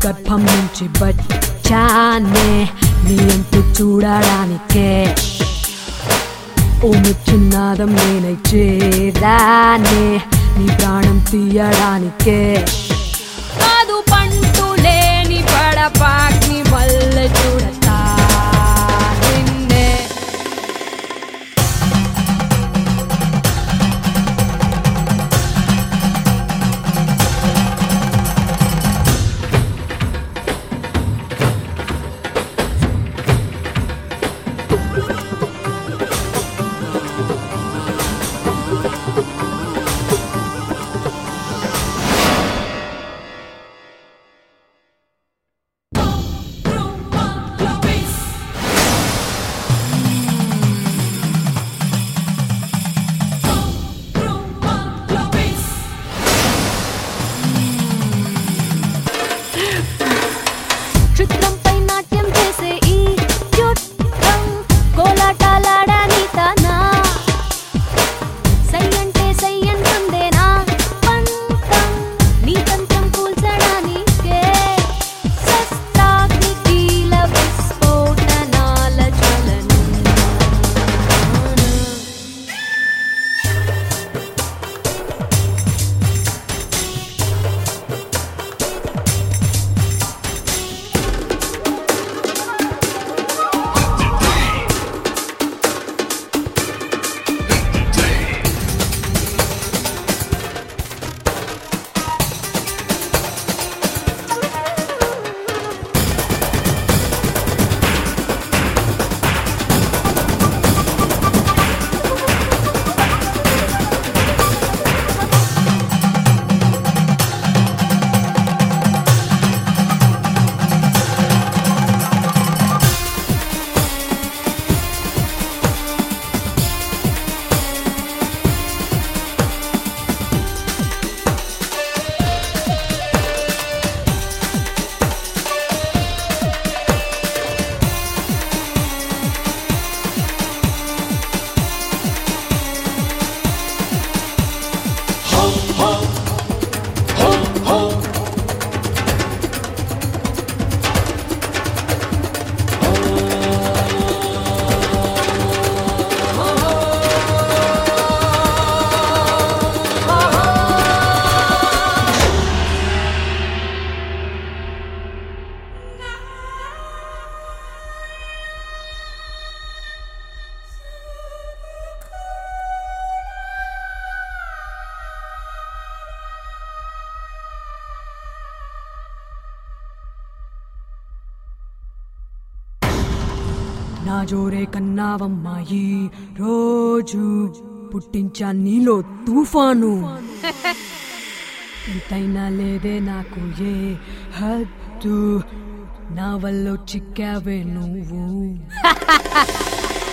గర్భం నుంచి బచ్చానే నీ అంతు చూడడానికే ఓ చిన్నాదం నేనై చేరానే నీ ప్రాణం తీయడానికే కాదు పంటు లేని పడపాకి వల్ల చూడతా నిన్నే చిత్రంపై నాట్యం చేసే ఈ చుట్టం కోలాటాలాడని తానా సై అంటే సై అంటుందే నా పంతం నీ తంత్రం కూల్చడానికే శస్త్రాగ్ని కీల విస్ఫోటనాల జ్వలనం నా జోరే కన్నావమ్మాయి రోజు పుట్టించా నీలో తుఫాను ఎంతైనా లేదే నాకు ఏ హద్దు నా వల్ల చిక్కావే నువ్వు